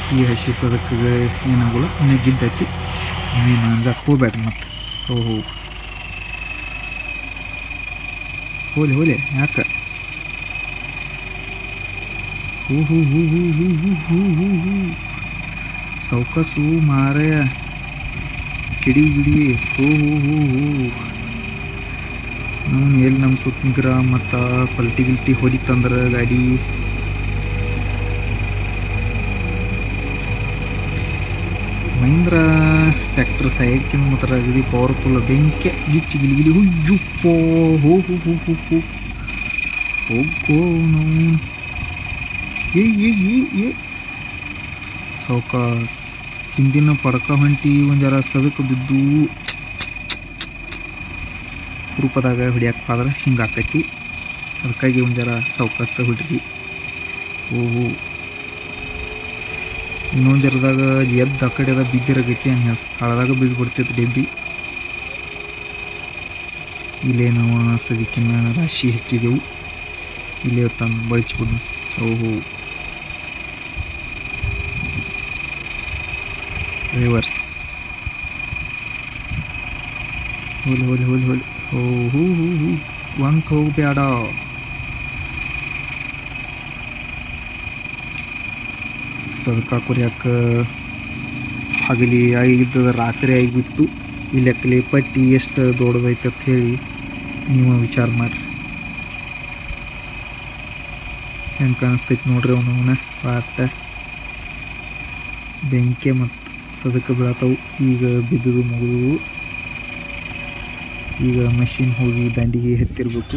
ಈ ಹಸಿ ಸದಕ್ಕೆ ಏನಾಗಲ್ಲ ಇನ್ನು ಗಿಡ್ಡೈತಿ ನೀವೇನು ಅಂಜಾಕ್ ಹೋಗ್ಬೇಡ್ರಿ ಮತ್ತೆ ಓಹೋ ಹೋಲಿ ಹೋಲಿ ಯಾಕೆ ಹೂ ಹೂ ಹೂ ಹೂ ಹೂ ಹೂ ಹೂ ಹೂ ಹೂ ಸೌಕಸು ಮಾರಯ ಕಿಡಿವಿ ಗಿಡಿವಿ ಹೂ ಹೂ ಹೂ ಹೂ ನಾವು ಎಲ್ಲಿ ನಮ್ಮ ಸುತ್ತ ನಿಗ್ರ ಮತ್ತು ಪಲ್ಟಿ ಗಿಲ್ಟಿ ಹೊಡಿತಂದ್ರೆ ಗಾಡಿ ಮಹೀಂದ್ರ ಟ್ರ್ಯಾಕ್ಟರ್ ಸೈಡ್ಕಿಂದ ಮಾತ್ರ ಅಗದಿ ಪವರ್ಫುಲ್ ಬೆಂಕಿ ಗಿಚ್ಚಿ ಗಿಲಿ ಗಿಲಿ ಹುಯ್ಯುಪ್ಪೋ ಹೋ ಹೋ ಹೋ ಹೋ ಹೋ ಹೋಗೋ ನಾವು ಏ ಏ ಏ ಏ ಸೌಕಾಸ್ ಹಿಂದಿನ ಪಡ್ಕ ಹೊಂಟಿ ಒಂದು ಜರ ಸದಕ್ಕೆ ಬಿದ್ದು ರೂಪದಾಗ ಹೊಡಿಯಕ್ಕೆ ಹಿಂಗೆ ಆಕೈತಿ ಅದಕ್ಕಾಗಿ ಒಂದು ಜರ ಸೌಕಾಸ ಹೊಡ್ರಿ ಓಹೋ ಇನ್ನೊಂದು ಜರದಾಗ ಎದ್ದು ಆ ಕಡೆ ಅದ ಬಿದ್ದಿರಾಗೈತಿ ಅಂತ ಹೇಳಿ ಹಳದಾಗ ಬಿದ್ದು ಬಿಡ್ತೈತಿ ಡೆಬ್ಬಿ ಇಲ್ಲೇ ನಾವು ಸದಿಕಿನ ರಾಶಿ ಹಾಕಿದೆವು ಇಲ್ಲೇ ತಂದು ಬಳಚ್ಬಿಡು ಓಹೋ ರಿವರ್ಸ್ ಹೋಲಿ ಹೋಲಿ ಹೋಲಿ ಹೋಲಿ ಓ ಹೂ ಹೂ ಹೂ ಒಂಕ್ ಹೋಗ್ಬೇಡ ಸದಕ ಕುರಿಯಾಕ ಹಗಲಿ ಆಗಿದ್ದದ ರಾತ್ರಿ ಆಗಿಬಿಡ್ತು ಈ ಲೆಕ್ಕಲಿ ಪಟ್ಟಿ ಎಷ್ಟು ದೊಡ್ಡದೈತೆ ಅಂತ ಹೇಳಿ ನೀವು ವಿಚಾರ ಮಾಡಿರಿ ಹೆಂಗೆ ಕಾಣಿಸ್ತೈತಿ ನೋಡ್ರಿ ಅವನವನ ಪಾಟ ಬೆಂಕಿ ಮತ್ತು ಸದಕ ಬೀಳತ್ತವು ಈಗ ಬಿದ್ದದು ಮುಗಿದು ಈಗ ಮಷಿನ್ ಹೋಗಿ ದಂಡಿಗೆ ಹತ್ತಿರ್ಬೇಕು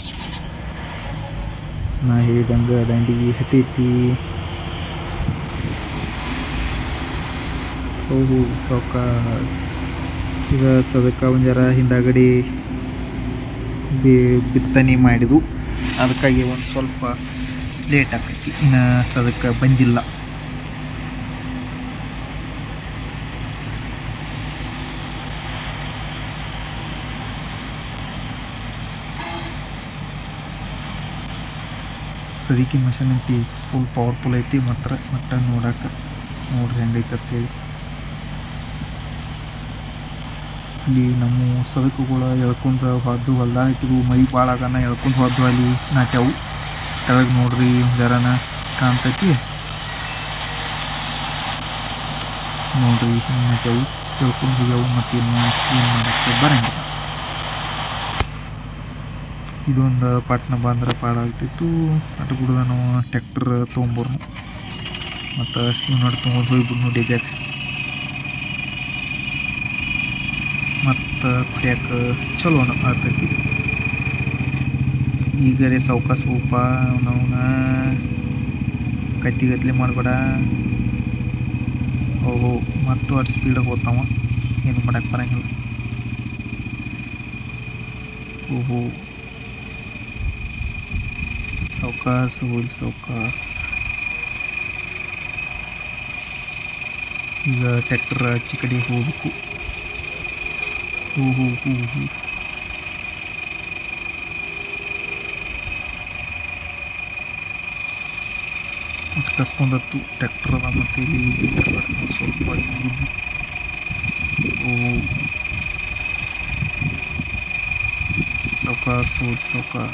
ನಾ ಹೇಳಿದಂಗೆ ದಂಡಿಗೆ ಹತ್ತೈತಿ ಓಹೋ ಸಾವ್ಕಾಸ್ ಈಗ ಸದಕ ಒಂದು ಜರ ಹಿಂದಾಗಡಿ ಬಿ ಬಿತ್ತನೆ ಮಾಡಿದು ಅದಕ್ಕಾಗಿ ಒಂದು ಸ್ವಲ್ಪ ಲೇಟ್ ಆಕೈತಿ ಇನ್ನು ಸದಕ್ಕೆ ಬಂದಿಲ್ಲ ಸದಿಕಿ ಮಷನ್ ಐತಿ ಫುಲ್ ಪವರ್ಫುಲ್ ಐತಿ ಮಾತ್ರ ಮಟ್ಟ ನೋಡಕ್ಕೆ ನೋಡ್ರಿ ಹೆಂಗೈತೆ ಅಂತೇಳಿ ಇಲ್ಲಿ ನಮ್ಮ ಸದಕುಗಳು ಎಳ್ಕೊಂತ ಹೋದ್ದು ಹೊಲ ಹಾಕಿದ್ವು ಮೈ ಭಾಳ ಆಗನ ಎಳ್ಕೊಂತ ಹೋದ್ದು ಅಲ್ಲಿ ನಾಟ್ಯಾವು ಕೆಳಗೆ ನೋಡ್ರಿ ಜರನ ಕಾಣ್ತೈತಿ ನೋಡ್ರಿ ಹಿಂಗೆ ನಾಟ್ಯಾವು ಎಳ್ಕೊಂಡು ಹೋಗ್ಯಾವು ಮತ್ತೇನು ಏನು ಮಾಡಕ್ಕೆ ಬರಂಗಿಲ್ಲ ಇದೊಂದು ಪಟ್ನ ಬಂದ್ರೆ ಪಾಡಾಗ್ತಿತ್ತು ಅಟ್ ಬಿಡದ ನಾವು ಟ್ಯಾಕ್ಟರ್ ತೊಗೊಂಬರ್ನು ಮತ್ತು ಇವ್ ನೋಡಿ ತೊಗೊಂಡು ಹೋಗ್ಬಿಡ್ನು ಡಿಬ್ಯಾಗ ಮತ್ತು ಕುಡಿಯಕ್ಕೆ ಚಲೋ ಆಗ್ತೈತಿ ಈಗರೆ ಸಾವ್ಕಾಸ ಹೋಗಪ್ಪ ಅವನವನ ಕತ್ತಿಗತ್ಲೆ ಮಾಡಬೇಡ ಓಹೋ ಮತ್ತು ಅಷ್ಟು ಸ್ಪೀಡಾಗಿ ಹೋಗ್ತಾವ ಏನು ಮಾಡಕ್ಕೆ ಬರಂಗಿಲ್ಲ ಓಹೋ ಸಾವ್ಕಾಸ ಹೋಗಿ ಸಾವ್ಕಾಸ ಈಗ ಟ್ಯಾಕ್ಟರ್ ಆಚೆ ಕಡೆ ಹೋಗ್ಬೇಕು ಹೂ ಹೂ ಹೂ ಹೂ ಒಟ್ಟು ಕಸ್ಕೊಂಡತ್ತು ಟ್ಯಾಕ್ಟರ್ ಅದ ಮತ್ತು ಇಲ್ಲಿ ಸ್ವಲ್ಪ ಇದು. ಓ ಸಾವ್ಕಾಸ ಹೋಗಿ ಸಾವ್ಕಾಸ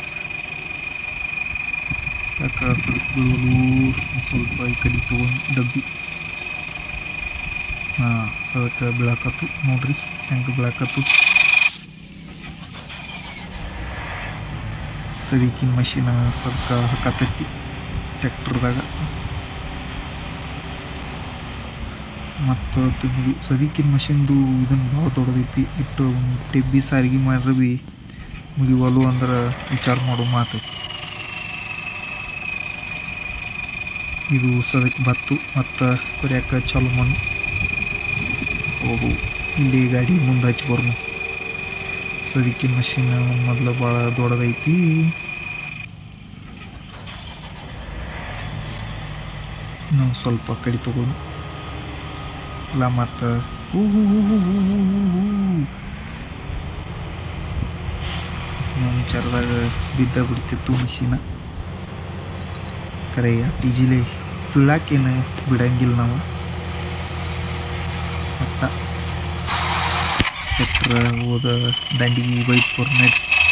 ಯಾಕೆ ಸ್ವಲ್ಪ ಬೀಳೋದು ಒಂದ್ ಸ್ವಲ್ಪ ಈ ಕಡೆ ತೊಗೊಂಡು ಡಬ್ಬಿ ಹಾಂ ಸದಕ್ಕೆ ಬೀಳಾಕತ್ತು ನೋಡ್ರಿ ಹೆಂಗೆ ಬೀಳಾಕತ್ತು ಸದಿಕಿನ ಮಷಿನ ಸ್ವಲ್ಪ ಹಾಕತೈತಿ ಟ್ಯಾಕ್ಟರ್ದಾಗ ಮತ್ತು ಇದು ಸದಿಕಿನ ಮಷಿನ್ದು ಇದನ್ನು ಭಾಳ ದೊಡ್ಡದೈತಿ ಇಟ್ಟು ಒಂದು ಡೆಬ್ಬಿ ಸಾರಿಗೆ ಮಾಡ್ರೆ ಬಿ ಮುಗಿವಲು ಅಂದ್ರೆ ವಿಚಾರ ಮಾಡೋ ಮಾತೈತಿ ಇದು ಸದಕ್ಕೆ ಬತ್ತು ಮತ್ತು ಕೊರಿಯಾಕ ಚಾಲು ಮಣ್ಣು ಓಹೋ ಇಲ್ಲಿ ಗಾಡಿ ಮುಂದೆ ಹಚ್ಚಿ ಬರ್ನು ಸದಿಕಿನ ಮಷಿನ್ ಮೊದಲು ಭಾಳ ದೊಡ್ಡದೈತಿ ಇನ್ನೊಂದು ಸ್ವಲ್ಪ ಕಡೆ ತಗೊಂಡು ಅಲ್ಲ ಮತ್ತು ಹೂ ಹೂ ಹೂ ಹೂ ಹೂ ಹೂ ಹೂ ಹೂ ಇನ್ನೊಂದು ವಿಚಾರದಾಗ ಬಿದ್ದ ಬಿಡ್ತಿತ್ತು ಮಷೀನ ಕರೆ ಈಜಿಲೆ ತುಳ್ಳಾಕೇನು ಬಿಡಂಗಿಲ್ಲ ನಾವು ಒಟ್ಟ ಟ್ರ್ಯಾಕ್ಟರ್ ಹೋದ ದಂಡಿಗೆ ಬೈಕ್ ನಡಿ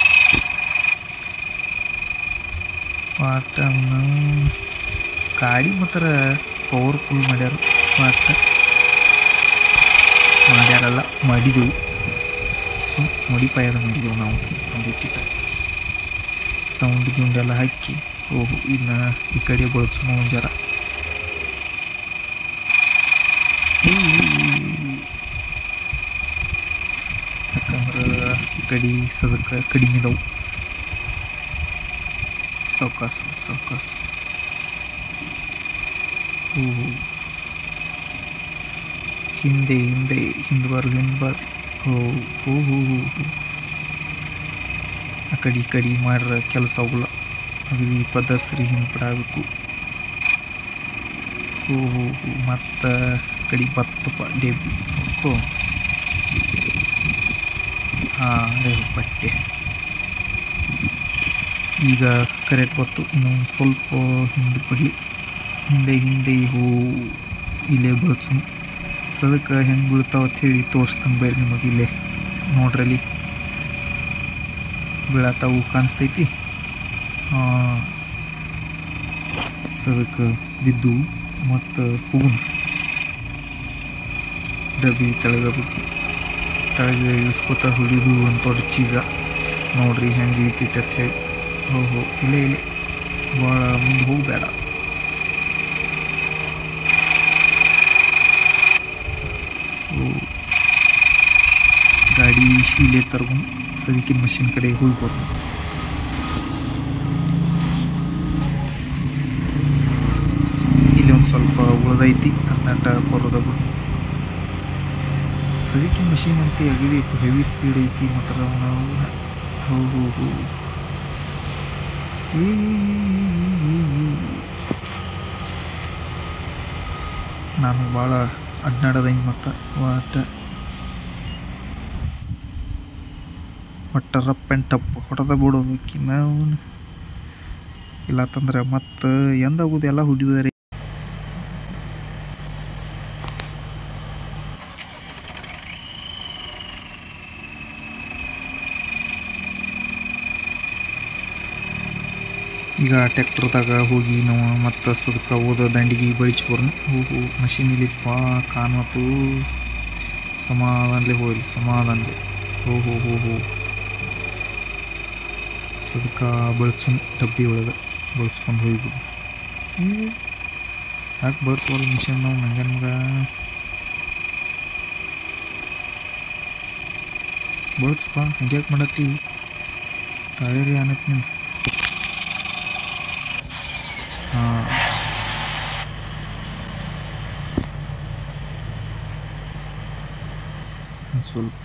ಒಟ್ಟ ನಾವು ಗಾಡಿ ಮಾತ್ರ ಪವರ್ಫುಲ್ ಮಾಡ್ಯಾರ ಒಟ್ಟ ಮಾಡ್ಯಾರಲ್ಲ ಮಾಡಿದೆವು ಸೊ ಮೊಡಿಫೈ ಅದು ಮಾಡಿದೆವು ನಾವು ಒಂದಿಟ್ಟಿಟ್ಟ ಸೌಂಡ್ ಗಿಂಡ್ ಎಲ್ಲ ಹಾಕಿ ಓಹೋ ಇನ್ನು ಈ ಕಡೆ ಬಳಸೋ ಜರ ಯಾಕಂದ್ರೆ ಈ ಕಡೆ ಸದಕ್ಕೆ ಕಡಿಮೆ ಇದಾವು ಸಾವಕಾಸ ಸಾವಕಾಸ ಓಹೋ ಹಿಂದೆ ಹಿಂದೆ ಹಿಂದೆ ಬರ್ಲಿ ಹಿಂದೆ ಬರ್ಲಿ ಓ ಹೋ ಹೋ ಹೋ ಹೋ ಆ ಕಡೆ ಈ ಕಡೆ ಮಾಡ್ರ ಕೆಲಸ ಅವಲ್ಲ ಅಗದಿ ಪದಸ್ರಿ ಹಿಂದ್ಬಿಡಬೇಕು ಓ ಹೋ ಹೋ ಮತ್ತು ಕಡೆ ಬತ್ತಪ್ಪ ಡೇಬಿ ಓಕೋ ಹಾಂ ರೇವು ಪಟ್ಟೆ ಈಗ ಕರೆಕ್ಟ್ ಬತ್ತು ಇನ್ನೊಂದು ಸ್ವಲ್ಪ ಹಿಂದೆ ಕೊಡಲಿ ಹಿಂದೆ ಹಿಂದೆ ಹೋ ಇಲ್ಲೇ ಬಳಸು ಅದಕ್ಕೆ ಹೆಂಗೆ ಬೀಳ್ತಾವ ಅಂತ ಹೇಳಿ ತೋರಿಸ್ತಂಗೆ ಬೇರೆ ನಿಮಗೆ ಇಲ್ಲೇ ನೋಡ್ರಲ್ಲಿ ಬೀಳತ್ತಾವು ಕಾಣಿಸ್ತೈತಿ ಸದಕ್ಕೆ ಬಿದ್ದು ಮತ್ತು ಹೋಗುನು ಡಬ್ಬಿ ತೆಳಗಬೇಕು ತೆಳಗೆ ಇಳಿಸ್ಕೊತ ಹೊಡಿದು ಒಂದು ದೊಡ್ಡ ಚೀಸ ನೋಡ್ರಿ ಹೆಂಗೆ ಇಳಿತೈತೆ ಅಂತ ಹೇಳಿ ಓಹೋ ಇಲ್ಲೇ ಇಲ್ಲೇ ಭಾಳ ಮುಂದೆ ಹೋಗಬೇಡ ಗಾಡಿ ಇಲ್ಲೇ ತರ್ಕೊಂಡು ಸದಿಕಿನ ಮಷಿನ್ ಕಡೆ ಹೋಗಿ ಬರ್ಬೋದು ಇಲ್ಲಿ ಒಂದು ಸ್ವಲ್ಪ ಉಳ್ದೈತಿ ಹದಿನೆಂಟ ಬರೋದ ಬಿಟ್ಟು ಸದಿಕಿನ ಮಷಿನ್ ಅಂತ ಆಗಿದೆ ಹೆವಿ ಸ್ಪೀಡ್ ಐತಿ ಮಾತ್ರ ನಾವು ಹೋ ಹೋ ಹೋ ಏ, ನಾನು ಭಾಳ ಅಡ್ಡಾಡದಂಗೆ ಮತ್ತು ಒಟ್ಟ ಒಟ್ಟ ರಪ್ ಆ್ಯಂಡ್ ಟಪ್ ಹೊಡೆದ ಬಿಡೋದಕ್ಕೆ ನಾವು ಇಲ್ಲತ್ತಂದ್ರೆ ಮತ್ತು ಎಂದಾಗೋದು ಎಲ್ಲ ಹುಡಿದಾರೆ ಈಗ ಟ್ಯಾಕ್ಟರ್ದಾಗ ಹೋಗಿ ನಾವು ಮತ್ತು ಸದಕ್ಕೆ ಹೋದ ದಂಡಿಗೆ ಬಳಿಸಿ ಬರ್ನು ಹೋಗು ಮಷಿನ್ ಇಲ್ಲಿಪ್ಪ ಕಾಣತ್ತು ಸಮಾಧಾನಲೆ ಹೋಗ್ಲಿ ಸಮಾಧಾನಲೆ ಹೋ ಹೋ ಹೋ ಹೋ ಸದಕ್ಕೆ ಬಳಸು ಡಬ್ಬಿ ಒಳಗೆ ಬಳಸ್ಕೊಂಡು ಹೋಗ್ಬಿಡು ಯಾಕೆ ಬಳಸ್ವಲ್ಲ ಮಿಷನ್ ನಾವು ಮಂಗನ ಮಗ ಬಳಸ್ಪ ಹಂಗ್ಯಾಕೆ ಮಾಡತ್ತಿ ತಾಳೇರಿ ಅನ್ನತ್ ನೀನು ಹಾಂ ಒಂದು ಸ್ವಲ್ಪ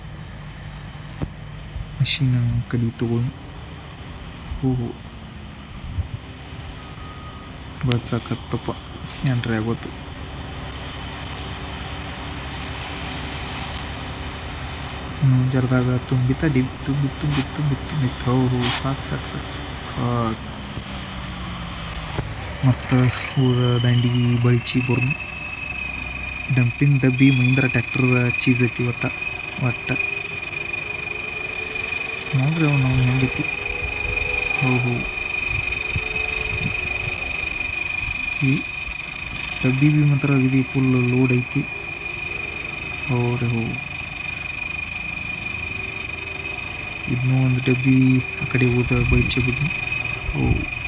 ಮಷೀನ್ ಕಡಿ ತಗೊಂಡು ಹೋಗು ಬಳ್ಸಕತ್ತಪ್ಪ ಏನ್ರಿ ಆಗೋತು ಇನ್ನು ಜರದಾಗ ತುಂಬಿತ ಡಿಬ್ ತುಂಬಿ ತುಂಬಿ ತುಂಬಿ ತುಂಬಿ ಹೋ ಹೋ ಸಾಕು ಸಾಕು ಸಾಕು ಸಾಕು ಮತ್ತು ಹೋದ ದಂಡಿಗೆ ಬಳಿಚಿ ಬರ್ನು ಡಂಪಿಂಗ್ ಡಬ್ಬಿ ಮಹೀಂದ್ರ ಟ್ಯಾಕ್ಟರ್ದ ಚೀಸ್ ಐತಿ ಇವತ್ತ ಒಟ್ಟ ನೋಡ್ರಿ ಅವ್ ನಾವು ಹೆಂಗೈತಿ ಹೋ ಹೋ ಈ ಡಬ್ಬಿ ಬಿ ಮಾತ್ರ ಇದು ಫುಲ್ ಲೋಡ್ ಐತಿ ಹೌದ್ರಿ ಹೋ ಇದನ್ನೂ ಒಂದು ಡಬ್ಬಿ ಆ ಕಡೆ ಹೋದ ಬಳಿಚಿ ಬಿಡ್ನು ಓ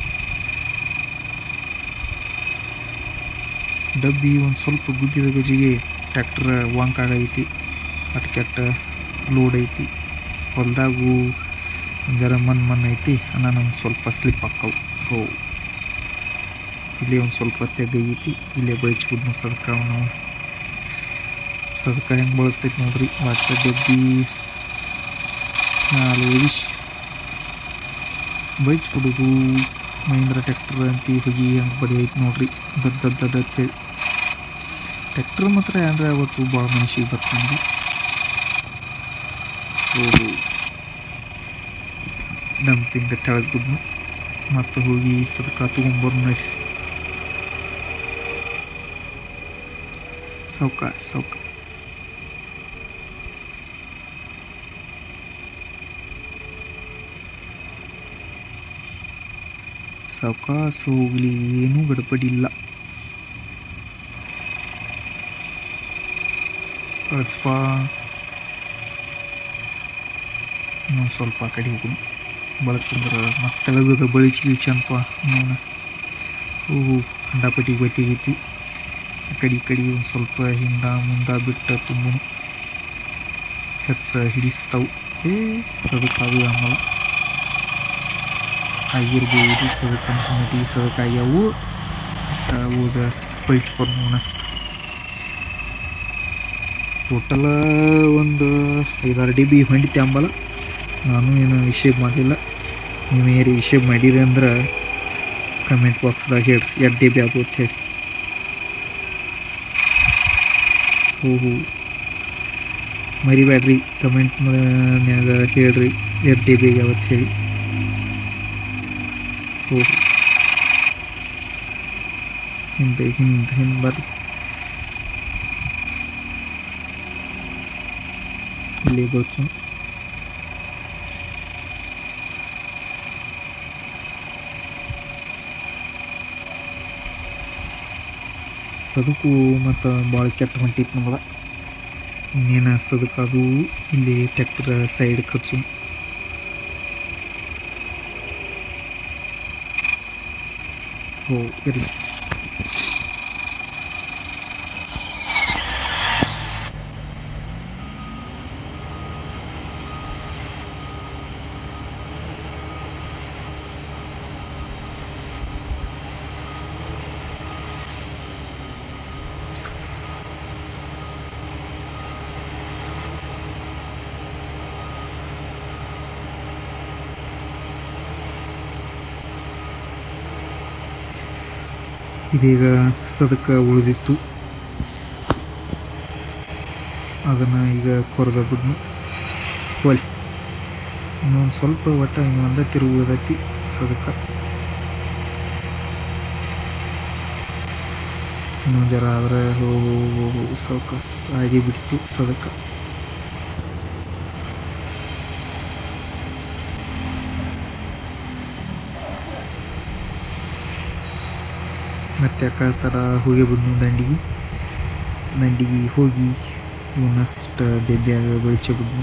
ಡಬ್ಬಿ ಒಂದು ಸ್ವಲ್ಪ ಗುದ್ದಿದ ಗಜಿಗೆ ಟ್ಯಾಕ್ಟರ್ ವಾಂಕ್ ಆಗೈತಿ ಅಟ್ ಕೆಟ್ಟ ಲೋಡ್ ಐತಿ ಹೊಲ್ದಾಗೂ ಜರ ಮನ್ ಮನ್ ಐತಿ ಅನ್ನ ನಮ್ಗೆ ಸ್ವಲ್ಪ ಸ್ಲಿಪ್ ಆಕ್ಕವು ಹೋ ಇಲ್ಲೇ ಒಂದು ಸ್ವಲ್ಪ ತೆಗೈತಿ ಇಲ್ಲೇ ಬೆಳೆಚ್ಬಿಡ್ನು ಸದಕ ಅವನು ಸದಕ ಹೆಂಗೆ ಬಳಸ್ತೈತಿ ನೋಡ್ರಿ ವಾಟ ಡಬ್ಬಿ ನಾಲ್ಕು ವಿಶ್ ಬೈಚ್ಬಿಡೋದು ಮಹೀಂದ್ರ ಟ್ಯಾಕ್ಟರ್ ಅಂತ ಹೋಗಿ ಹೆಂಗೆ ಬಡಿ ಐತಿ ನೋಡ್ರಿ ದೊಡ್ಡ ದೊಡ್ಡ ದೊಡ್ಡ ಅಂತೇಳಿ ಟ್ಯಾಕ್ಟರ್ ಮಾತ್ರ ಏನ್ರ ಅವತ್ತು ಭಾಳ ಮನುಷ್ಯಗೆ ಬರ್ತಾನೆ ಓಹೋ ಡಂಪಿಂಗ್ ತೆಳಗೆ ಬಿಡ್ನು ಮತ್ತು ಹೋಗಿ ಸದಕ ತೊಗೊಂಬರ್ ನಡಿ ಸಾವ್ಕಾಶ ಸಾವ್ಕಾಶ ಸಾವಕಾಶ ಹೋಗ್ಲಿ ಏನೂ ಗಡಬಡಿಲ್ಲ ಕಳಿಸ್ಪ ಇನ್ನೊಂದು ಸ್ವಲ್ಪ ಆ ಕಡೆ ಹೋಗುನು ಬಳಸಂದ್ರೆ ಮತ್ತೆ ತೆಳಗದ ಬಳಿಚಿ ಗಿಳಿಚನಪ್ಪ ನೋನ ಓಹೋ ಕಂಡಾಪಟ್ಟಿ ಗೊತ್ತಿಗೈತಿ ಆ ಕಡೆ ಈ ಕಡೆ ಒಂದು ಸ್ವಲ್ಪ ಹಿಂದ ಮುಂದ ಬಿಟ್ಟ ತುಂಬ ಹೆಚ್ಚ ಹಿಡಿಸ್ತಾವು ಏ ಸದಕ್ಕಾದು ಆಮೇಲೆ ಆಗಿರ್ಬೋದು ಸದಕನ ಸಮಿತಿ ಸದಕಾಗ್ಯಾವು ಉದ ಪೈಟ್ ಪರ್ಮೋನಸ್ ಟೋಟಲ ಒಂದು ಐದಾರು ಡಿ ಬಿ ಹೊಂಡಿತೆ ಅಂಬಲ್ಲ ನಾನು ಏನು ವಿಷಯ ಮಾಡಿಲ್ಲ ನೀವು ಏರಿ ವಿಷಯ ಮಾಡಿರಿ ಅಂದ್ರೆ ಕಮೆಂಟ್ ಬಾಕ್ಸ್ದಾಗ ಹೇಳ್ರಿ ಎರಡು ಡಿ ಬಿ ಅದು ಅಂತ ಹೇಳಿ ಓಹೋ ಮರಿಬೇಡ್ರಿ ಕಮೆಂಟ್ ನ್ಯಾಗ ಹೇಳ್ರಿ ಎರಡು ಡಿ ಬಿಗೆ ಅವತ್ತು ಹೇಳಿ ಓಹೋ ಹಿಂದೆ ಹಿಂದೆ ಹಿಂದೆ ಬರ್ರಿ ಇಲ್ಲಿ ಗೊತ್ತು ಸದಕು ಮತ್ತು ಭಾಳ ಕೆಟ್ಟ ಹೊಂಟಿತ್ತು ನಮ್ಗೆ ಇನ್ನೇನು ಸದಕ್ಕೆ ಅದು ಇಲ್ಲಿ ಟ್ಯಾಕ್ಟರ್ ಸೈಡ್ ಖರ್ಚು ಓ ಇರಲಿ ಇದೀಗ ಸದಕ ಉಳಿದಿತ್ತು ಅದನ್ನು ಈಗ ಕೊರೆದ ಬಿಡ್ನು ಹೋಲಿ ಇನ್ನೊಂದು ಸ್ವಲ್ಪ ಒಟ್ಟ ಇನ್ನು ಒಂದ ತಿರುವು ಉಳಿದೈತಿ ಸದಕ ಇನ್ನೊಂದು ಜರ ಆದ್ರೆ ಹೋ ಸ್ವಲ್ಪ ಆಗಿ ಬಿಡ್ತು ಸದಕ ಮತ್ತೆ ಆ ಥರ ಹೋಗಿ ಬಿಡ್ನು ದಂಡಿಗೆ ದಂಡಿಗೆ ಹೋಗಿ ಇವನ್ನಷ್ಟು ಡೆಬ್ಬ್ಯಾಗ ಬೆಳಿಚೆ ಬಿಡ್ನು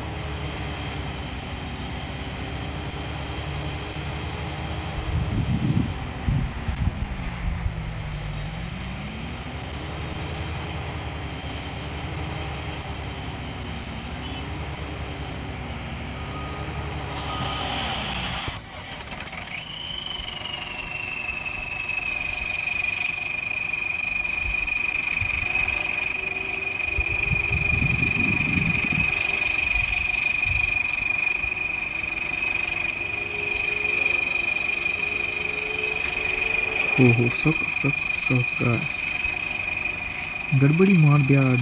ಓಹೋ ಸೊಕ್ ಸೊಕ್ ಸೊಕಾಸ್ ಗಡ್ಬಡಿ ಮಾಡಬ್ಯಾಡ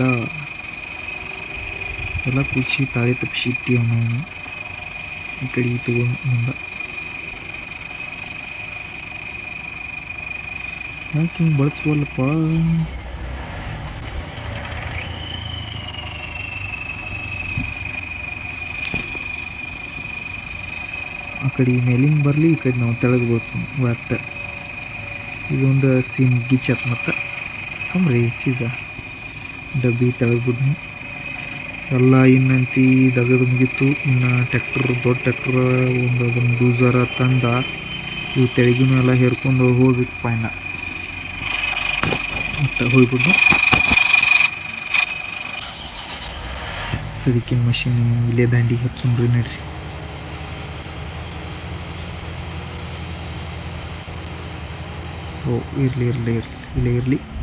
ಎಲ್ಲ ಕುಚ್ಚಿ ತಾಳೆ ತಪ್ಪಿಸಿಟ್ಟಿ ಅವನು ಈ ಕಡೆ ತಗೊಂಡು ಮುಂದೆ ಯಾಕೆ ಹಿಂಗೆ ಬಳಸ್ವಲ್ಲಪ್ಪ ಆ ಕಡೆ ಮೇಲಿಂಗ್ ಬರಲಿ ಈ ಕಡೆ ನಾವು ತೆಳಗೆ ಬೋಡ್ಸು ಒಟ್ಟ ಇದೊಂದು ಸೀನ್ ಗಿಚ್ಚತ್ ಮತ್ತು ಸುಮ್ರಿ ಚೀಸ ಡಬ್ಬಿ ತೆಗೆದ್ಬಿಡ್ನು ಎಲ್ಲ ಇನ್ನಂತಿ ದಗದು ಮುಗೀತು ಇನ್ನು ಟ್ಯಾಕ್ಟ್ರ್ ದೊಡ್ಡ ಟ್ಯಾಕ್ಟ್ರ್ ಒಂದು ಅದನ್ನು ಡೂಸರ ತಂದ ಇವು ತೆಳಗಿನೂ ಎಲ್ಲ ಹೇರ್ಕೊಂಡು ಹೋಗ್ಬೇಕಪ್ಪ ಇನ್ನು ಒಟ್ಟು ಹೋಗ್ಬಿಡ್ನು ಸದಿಕಿನ ಮಷಿನ್ ಇಲ್ಲೇ ದಂಡಿಗೆ ಹಚ್ಚುನ್ರಿ ನಡ್ರಿ ಓ ಇರಲಿ ಇರಲಿ ಇರಲಿ ಇಲ್ಲೇ ಇರಲಿ